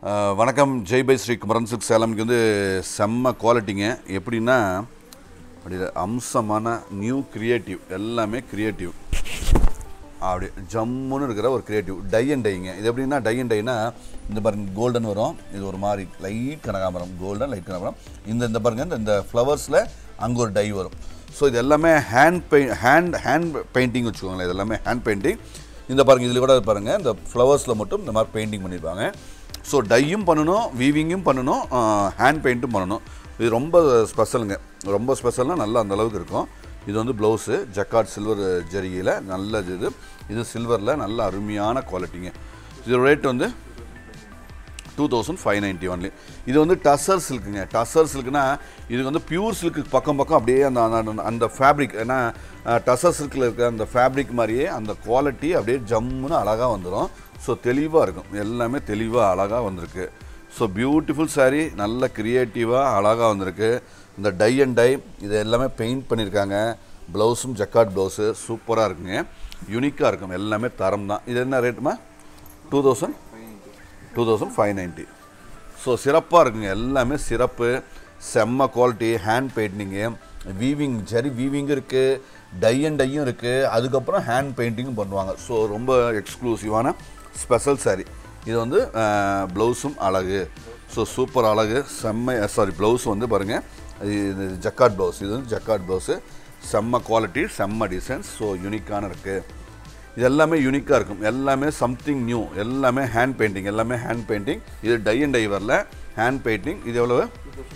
அஹ், வணக்கம் ஜெய் பை ஸ்ரீ குமரன் சில்க் சேலம்க்கு வந்து செம்ம குவாலிட்டிங்க எப்படின்னா அப்படி அம்சமான நியூ கிரியேட்டிவ் எல்லாமே கிரியேட்டிவ் அப்படி ஜம்முன்னு இருக்கிற ஒரு கிரியேட்டிவ் டை அண்ட் டைங்க இது எப்படின்னா டை அண்ட் டைனா இந்த பாருங்க கோல்டன் வரும் இது ஒரு மாதிரி லைட் கனகாமரம் கோல்டன் லைட் கனகாமரம் இந்த இந்த பாருங்க இந்த இந்த ஃப்ளவர்ஸில் அங்கே ஒரு டை வரும் ஸோ இது எல்லாமே hand paint hand hand painting வச்சுக்கோங்களேன் இது எல்லாமே ஹேண்ட் பெயிண்டிங் இந்த பாருங்க இதில் கூட பாருங்கள் இந்த ஃப்ளவர்ஸில் மட்டும் இந்த மாதிரி பெயிண்டிங் பண்ணியிருப்பாங்க ஸோ டையும் பண்ணணும் வீவிங்கும் பண்ணணும் ஹேண்ட் பெயிண்ட்டும் பண்ணணும் இது ரொம்ப ஸ்பெஷலுங்க ரொம்ப ஸ்பெஷல்னால் நல்லா அந்த அளவுக்கு இருக்கும் இது வந்து ப்ளவுஸு ஜக்கார்ட் சில்வர் ஜரிகையில் நல்ல இது இது சில்வரில் நல்ல அருமையான குவாலிட்டிங்க இது ரேட் வந்து two thousand five ninety only இது வந்து டசர் சில்க்குங்க டசர் சில்க்னா இது வந்து பியூர் சில்க்கு பக்கம் பக்கம் அப்படியே அந்த அந்த- அந்த ஃபேப்ரிக் ஏன்னா டசர் சில்கில் இருக்க அந்த ஃபேப்ரிக் மாதிரியே அந்த குவாலிட்டி அப்படியே ஜம்முன்னு அழகாக வந்துடும் ஸோ தெளிவாக இருக்கும் எல்லாமே தெளிவாக அழகாக வந்திருக்கு ஸோ பியூட்டிஃபுல் saree நல்ல க்ரியேட்டிவாக அழகாக வந்திருக்கு இந்த டை அண்ட் டை இது எல்லாமே பெயிண்ட் பண்ணியிருக்காங்க ப்ளவுஸும் ஜக்கார்ட் ப்ளவுஸு சூப்பராக இருக்குங்க யூனிக்காக இருக்கும் எல்லாமே தரம் தான் இது என்ன ரேட்டுமா two thousand two thousand five ninety so சிறப்பாக இருக்குங்க எல்லாமே சிறப்பு செம்ம குவாலிட்டி ஹேண்ட் பெயிண்டிங்கு வீவிங் ஜரி வீவிங் இருக்குது டை அண்ட் டையும் இருக்குது அதுக்கப்புறம் ஹேண்ட் பெயிண்டிங்கும் பண்ணுவாங்க ஸோ ரொம்ப எக்ஸ்க்ளூசிவான ஸ்பெஷல் saree இது வந்து ப்ளவுஸும் அழகு ஸோ சூப்பர் அழகு செம்ம சாரி ப்ளவுஸ் வந்து பாருங்கள் இது ஜக்கார்ட் ப்ளவுஸ் இது வந்து ஜக்கார்ட் ப்ளவுஸு செம்ம குவாலிட்டி செம்ம டிசைன்ஸ் ஸோ யூனிக்கான இருக்குது இது எல்லாமே யூனிக்காக இருக்கும் எல்லாமே சம்திங் நியூ எல்லாமே ஹேண்ட் பெயிண்டிங் எல்லாமே ஹேண்ட் பெயிண்டிங் இது டை அண்ட் டை வரல ஹேண்ட் பெயிண்டிங் இது எவ்வளவு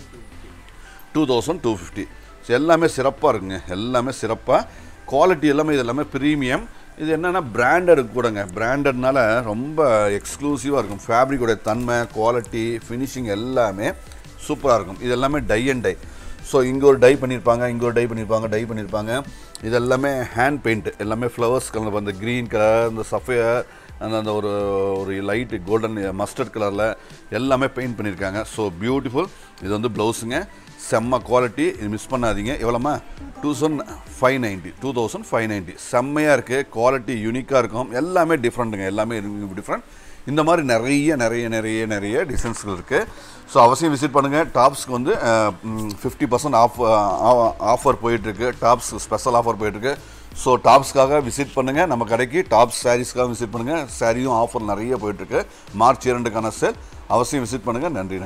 two thousand two fifty so எல்லாமே சிறப்பாக இருக்குங்க எல்லாமே சிறப்பாக குவாலிட்டி எல்லாமே இது எல்லாமே ப்ரீமியம் இது என்னென்னா பிராண்டட் கூடங்க பிராண்டட்னால ரொம்ப எக்ஸ்க்ளூசிவாக இருக்கும் ஃபேப்ரிக்கோடைய தன்மை குவாலிட்டி ஃபினிஷிங் எல்லாமே சூப்பராக இருக்கும் இது எல்லாமே டை அண்ட் டை ஸோ இங்கே ஒரு டை பண்ணியிருப்பாங்க இங்கே ஒரு டை பண்ணியிருப்பாங்க டை பண்ணியிருப்பாங்க இது எல்லாமே ஹேண்ட் பெயிண்ட் எல்லாமே ஃப்ளவர்ஸ் கலர் அந்த க்ரீன் கலர் இந்த சஃபையர் அந்த அந்த ஒரு ஒரு லைட் கோல்டன் மஸ்டர்ட் கலரில் எல்லாமே பெயிண்ட் பண்ணியிருக்காங்க ஸோ பியூட்டிஃபுல் இது வந்து ப்ளவுஸுங்க செம்ம குவாலிட்டி இது மிஸ் பண்ணாதீங்க எவ்வளோமா two thousand five ninety two thousand five ninety செம்மையாக இருக்குது குவாலிட்டி யூனிக்காக இருக்கும் எல்லாமே டிஃப்ரெண்ட்டுங்க எல்லாமே டிஃப்ரெண்ட் இந்த மாதிரி நிறைய நிறைய நிறைய நிறைய டிசைன்ஸ்கள் இருக்குது ஸோ அவசியம் விசிட் பண்ணுங்கள் டாப்ஸ்க்கு வந்து ஃபிஃப்டி பர்சன்ட் ஆஃப் ஆஃபர் போயிட்டுருக்கு டாப்ஸ் ஸ்பெஷல் ஆஃபர் போயிட்டுருக்கு ஸோ டாப்ஸ்க்காக விசிட் பண்ணுங்கள் நம்ம கடைக்கு டாப்ஸ் சாரீஸ்க்காக விசிட் பண்ணுங்கள் சாரியும் ஆஃபர் நிறைய போயிட்டுருக்கு மார்ச் இரண்டுக்கான சேல் அவசியம் விசிட் பண்ணுங்கள் நன்றி